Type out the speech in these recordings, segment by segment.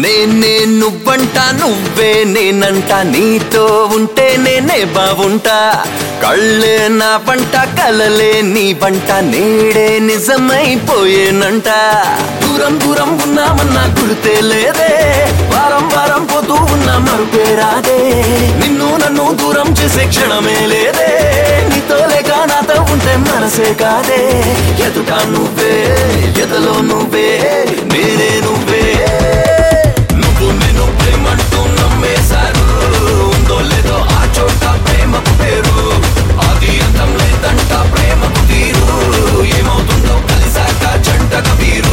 నేనే నువ్వంట నువ్వే నేనంట నీతో ఉంటే నేనే బావుంటా కళ్ళే నా పంట కలలే నీ పంట నేడే నిజమైపోయేనంట దూరం దూరం ఉన్నామన్నా గుర్తే లేదే వారం వారం పోతూ ఉన్నా మరుపే రాదే నిన్ను నన్ను దూరం చేసే క్షణమే లేదే నీతో లేక నాతో ఉంటే మనసే కాదే ఎదుట నువ్వే ఎదలో నువ్వే నేనే నువ్వే నువ్వు నేను ప్రేమంటూ నమ్మేశారు ఉందో లేదో ఆ చోట ప్రేమకు పేరు అది అంతం లేదంట ప్రేమకు తీరు ఏమవుతుందో కలిసాక జంట కబీరు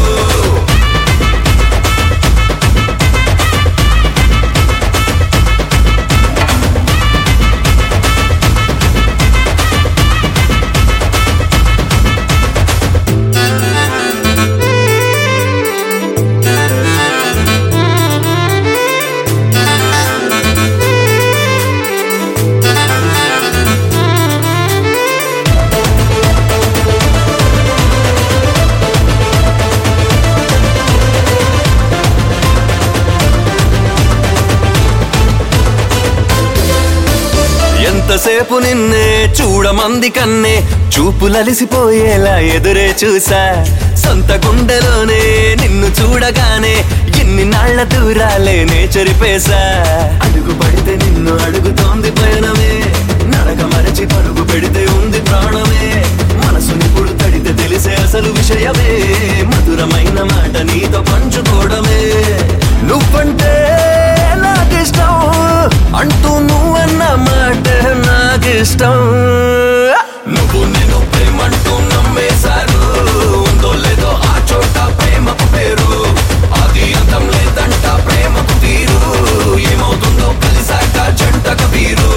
ఎంతసేపు నిన్నే చూడమంది కన్నే చూపులలిసిపోయేలా ఎదురే చూసా సొంత గుండెలోనే నిన్ను చూడగానే ఎన్ని నాళ్ల దూరాలేనే చెరిపేశా అడుగు పడితే నిన్ను అడుగుతోంది పయనమే నడక మరచి పరుగు పెడితే ఉంది ప్రాణమే మనసుని పుడు తడితే తెలిసే అసలు విషయమే మధురమైన మాట నీతో పంచుకోవడమే నువ్వంటే నాకిష్టం అంటూ నువ్వన్న మాట నాకిష్టం నువ్వు నేను ప్రేమంటూ నమ్మేశారు ఉందో లేదో ఆ చోట ప్రేమకు పేరు అది అంతం లేదంట ప్రేమకు తీరు ఏమవుతుందో కలిసాక జంట కబీరు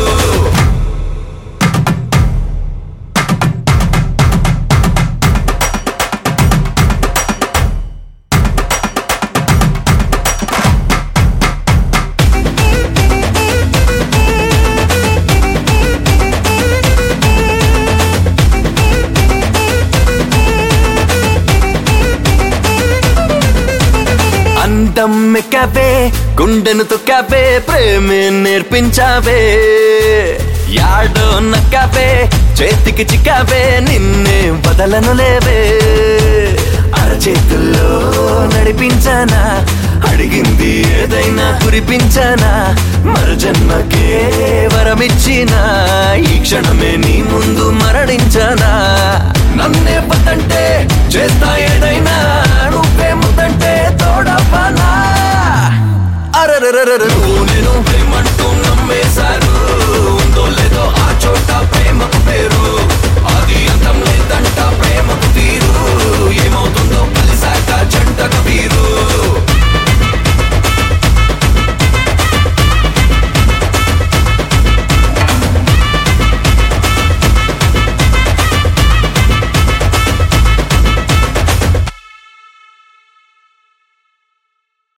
అందం మెక్కవే గుండెను తొక్కవే ప్రేమే నేర్పించావే యాడో నక్కవే చేతికి చిక్కవే నిన్నే వదలను లేవే అరచేతుల్లో నడిపించానా అడిగింది ఏదైనా కురిపించానా మరు జన్మకే వరమిచ్చినా ఈ క్షణమే నీ ముందు మరణించానా నన్నే వద్దంటే చేస్తా ఏదైనా నువ్వే ముద్దంటే తోడపనా అరరరరరు